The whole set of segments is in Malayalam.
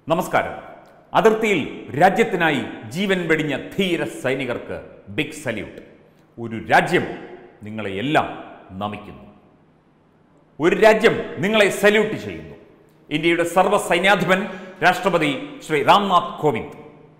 നമസ്കാരം അതിർത്തിയിൽ രാജ്യത്തിനായി ജീവൻ വെടിഞ്ഞ ധീര സൈനികർക്ക് ബിഗ് സല്യൂട്ട് ഒരു രാജ്യം നിങ്ങളെ എല്ലാം നമിക്കുന്നു ഒരു രാജ്യം നിങ്ങളെ സല്യൂട്ട് ചെയ്യുന്നു ഇന്ത്യയുടെ സർവ്വ സൈന്യാധിപൻ രാഷ്ട്രപതി ശ്രീ രാംനാഥ് കോവിന്ദ്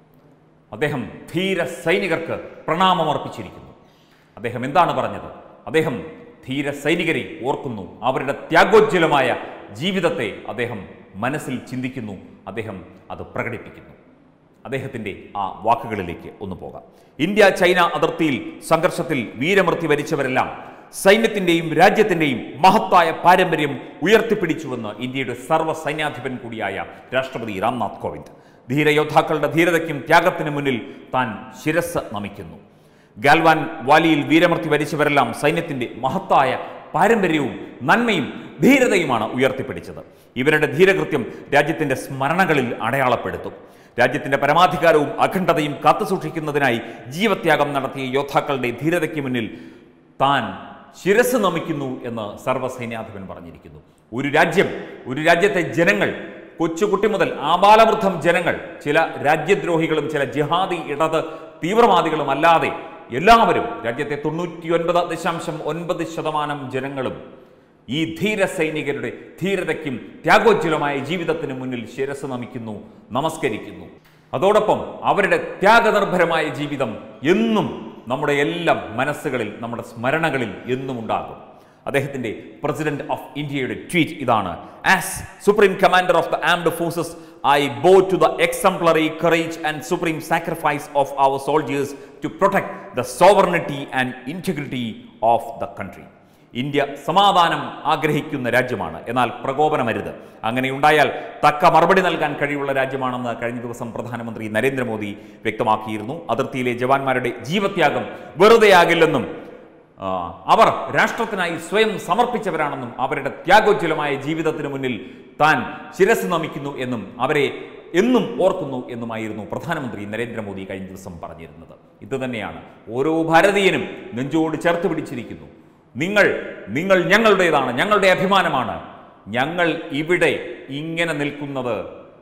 അദ്ദേഹം ധീര സൈനികർക്ക് പ്രണാമം അർപ്പിച്ചിരിക്കുന്നു അദ്ദേഹം എന്താണ് പറഞ്ഞത് അദ്ദേഹം ധീര സൈനികരെ ഓർക്കുന്നു അവരുടെ ത്യാഗോജ്വലമായ ജീവിതത്തെ അദ്ദേഹം മനസ്സിൽ ചിന്തിക്കുന്നു അദ്ദേഹം അത് പ്രകടിപ്പിക്കുന്നു അദ്ദേഹത്തിൻ്റെ ആ വാക്കുകളിലേക്ക് ഒന്ന് പോകാം ഇന്ത്യ ചൈന അതിർത്തിയിൽ സംഘർഷത്തിൽ വീരമൃത്യു വരിച്ചവരെല്ലാം സൈന്യത്തിൻ്റെയും രാജ്യത്തിൻ്റെയും മഹത്തായ പാരമ്പര്യം ഉയർത്തിപ്പിടിച്ചുവെന്ന് ഇന്ത്യയുടെ സർവ്വ സൈന്യാധിപൻ കൂടിയായ രാഷ്ട്രപതി രാംനാഥ് കോവിന്ദ് ധീരയോദ്ധാക്കളുടെ ധീരതയ്ക്കും ത്യാഗത്തിനു മുന്നിൽ താൻ ശിരസ് നമിക്കുന്നു ഗാൽവാൻ വാലിയിൽ വീരമൃത്യു വരിച്ചവരെല്ലാം സൈന്യത്തിന്റെ മഹത്തായ പാരമ്പര്യവും നന്മയും ധീരതയുമാണ് ഉയർത്തിപ്പിടിച്ചത് ഇവരുടെ ധീരകൃത്യം രാജ്യത്തിന്റെ സ്മരണകളിൽ അടയാളപ്പെടുത്തും രാജ്യത്തിന്റെ പരമാധികാരവും അഖണ്ഡതയും കാത്തുസൂക്ഷിക്കുന്നതിനായി ജീവത്യാഗം നടത്തിയ യോദ്ധാക്കളുടെ ധീരതയ്ക്ക് മുന്നിൽ താൻ ശിരസ് നമിക്കുന്നു എന്ന് സർവ്വസൈന്യാധിപൻ പറഞ്ഞിരിക്കുന്നു ഒരു രാജ്യം ഒരു രാജ്യത്തെ ജനങ്ങൾ കൊച്ചുകുട്ടി മുതൽ ആബാലവൃദ്ധം ജനങ്ങൾ ചില രാജ്യദ്രോഹികളും ചില ജിഹാദി ഇടത് തീവ്രവാദികളും അല്ലാതെ എല്ലാവരും രാജ്യത്തെ തൊണ്ണൂറ്റി ഒൻപത് ദശാംശം ഒൻപത് ശതമാനം ജനങ്ങളും ഈ ധീര സൈനികരുടെ ധീരതയ്ക്കും ത്യാഗോജ്വലമായ ജീവിതത്തിന് മുന്നിൽ ശിരസ് നമിക്കുന്നു നമസ്കരിക്കുന്നു അതോടൊപ്പം അവരുടെ ത്യാഗനിർഭരമായ ജീവിതം എന്നും നമ്മുടെ എല്ലാ മനസ്സുകളിൽ നമ്മുടെ സ്മരണകളിൽ എന്നും ഉണ്ടാകും അദ്ദേഹത്തിന്റെ പ്രസിഡന്റ് ഓഫ് ഇന്ത്യയുടെ ട്വീറ്റ് ഇതാണ് as supreme commander of the armed forces I bow to the exemplary courage and supreme sacrifice of our soldiers to protect the sovereignty and integrity of the country India സമാധാനം ആഗ്രഹിക്കുന്ന രാജ്യമാണ് എന്നാൽ പ്രകോപനമരുത് അങ്ങനെയുണ്ടായാൽ തക്ക മറുപടി നൽകാൻ കഴിവുള്ള രാജ്യമാണെന്ന് കഴിഞ്ഞ ദിവസം പ്രധാനമന്ത്രി നരേന്ദ്രമോദി വ്യക്തമാക്കിയിരുന്നു അതിർത്തിയിലെ ജവാന്മാരുടെ ജീവത്യാഗം വെറുതെയാകില്ലെന്നും ആ, അവർ രാഷ്ട്രത്തിനായി സ്വയം സമർപ്പിച്ചവരാണെന്നും അവരുടെ ത്യാഗോജ്വലമായ ജീവിതത്തിന് മുന്നിൽ താൻ ശിരസ് നമിക്കുന്നു എന്നും അവരെ എന്നും ഓർക്കുന്നു എന്നുമായിരുന്നു പ്രധാനമന്ത്രി നരേന്ദ്രമോദി കഴിഞ്ഞ ദിവസം പറഞ്ഞിരുന്നത് ഇത് തന്നെയാണ് ഓരോ ഭാരതീയനും നെഞ്ചോട് ചേർത്ത് പിടിച്ചിരിക്കുന്നു നിങ്ങൾ നിങ്ങൾ ഞങ്ങളുടേതാണ് ഞങ്ങളുടെ അഭിമാനമാണ് ഞങ്ങൾ ഇവിടെ ഇങ്ങനെ നിൽക്കുന്നത്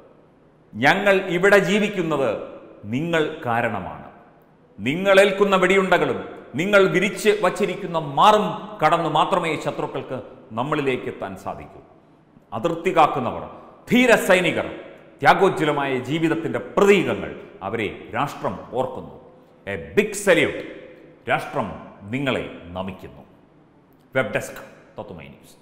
ഞങ്ങൾ ഇവിടെ ജീവിക്കുന്നത് നിങ്ങൾ കാരണമാണ് നിങ്ങളേൽക്കുന്ന വെടിയുണ്ടകളും നിങ്ങൾ വിരിച്ച് വച്ചിരിക്കുന്ന മാറും കടന്നു മാത്രമേ ശത്രുക്കൾക്ക് നമ്മളിലേക്ക് എത്താൻ സാധിക്കൂ അതിർത്തി കാക്കുന്നവർ ധീര സൈനികർ ത്യാഗോജ്വലമായ ജീവിതത്തിന്റെ പ്രതീകങ്ങൾ അവരെ രാഷ്ട്രം ഓർക്കുന്നു എ ബിഗ് സല്യൂട്ട് രാഷ്ട്രം നിങ്ങളെ നമിക്കുന്നു വെബ് ഡെസ്ക് തത്തുമൈ ന്യൂസ്